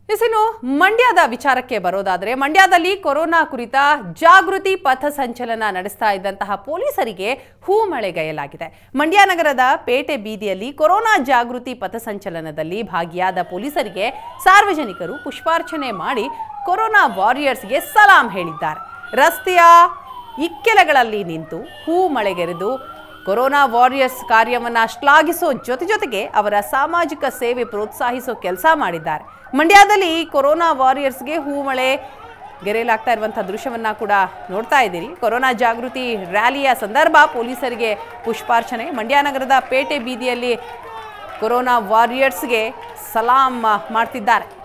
ಇನ್ನು ಮಂಡ್ಯದ ವಿಚಾರಕ್ಕೆ ಬರೋದಾದ್ರೆ ಮಂಡ್ಯದಲ್ಲಿ ಕೊರೋನಾ ಕುರಿತ ಜಾಗೃತಿ ಪಥ ಸಂಚಲನ ನಡೆಸ್ತಾ ಇದ್ದಂತಹ ಪೊಲೀಸರಿಗೆ ಹೂ ಮಳೆಗೈಯಲಾಗಿದೆ ಮಂಡ್ಯ ನಗರದ ಪೇಟೆ ಬೀದಿಯಲ್ಲಿ ಕೊರೋನಾ ಜಾಗೃತಿ ಪಥ ಸಂಚಲನದಲ್ಲಿ ಭಾಗಿಯಾದ ಪೊಲೀಸರಿಗೆ ಸಾರ್ವಜನಿಕರು ಪುಷ್ಪಾರ್ಚನೆ ಮಾಡಿ ಕೊರೋನಾ ವಾರಿಯರ್ಸ್ಗೆ ಸಲಾಂ ಹೇಳಿದ್ದಾರೆ ರಸ್ತೆಯ ಇಕ್ಕೆಲೆಗಳಲ್ಲಿ ನಿಂತು ಹೂ ಮಳೆಗೆರೆದು ಕೊರೋನಾ ವಾರಿಯರ್ಸ್ ಕಾರ್ಯವನ್ನ ಶ್ಲಾಘಿಸೋ ಜೊತೆ ಜೊತೆಗೆ ಅವರ ಸಾಮಾಜಿಕ ಸೇವೆ ಪ್ರೋತ್ಸಾಹಿಸೋ ಕೆಲಸ ಮಾಡಿದ್ದಾರೆ ಮಂಡ್ಯದಲ್ಲಿ ಕೊರೋನಾ ವಾರಿಯರ್ಸ್ಗೆ ಹೂಮಳೆ ಗೆರೆಯಲಾಗ್ತಾ ಇರುವಂತಹ ದೃಶ್ಯವನ್ನ ಕೂಡ ನೋಡ್ತಾ ಇದ್ದೀರಿ ಕೊರೋನಾ ಜಾಗೃತಿ ರ್ಯಾಲಿಯ ಸಂದರ್ಭ ಪೊಲೀಸರಿಗೆ ಪುಷ್ಪಾರ್ಚನೆ ಮಂಡ್ಯ ನಗರದ ಪೇಟೆ ಬೀದಿಯಲ್ಲಿ ಕೊರೋನಾ ವಾರಿಯರ್ಸ್ಗೆ ಸಲಾಂ ಮಾಡ್ತಿದ್ದಾರೆ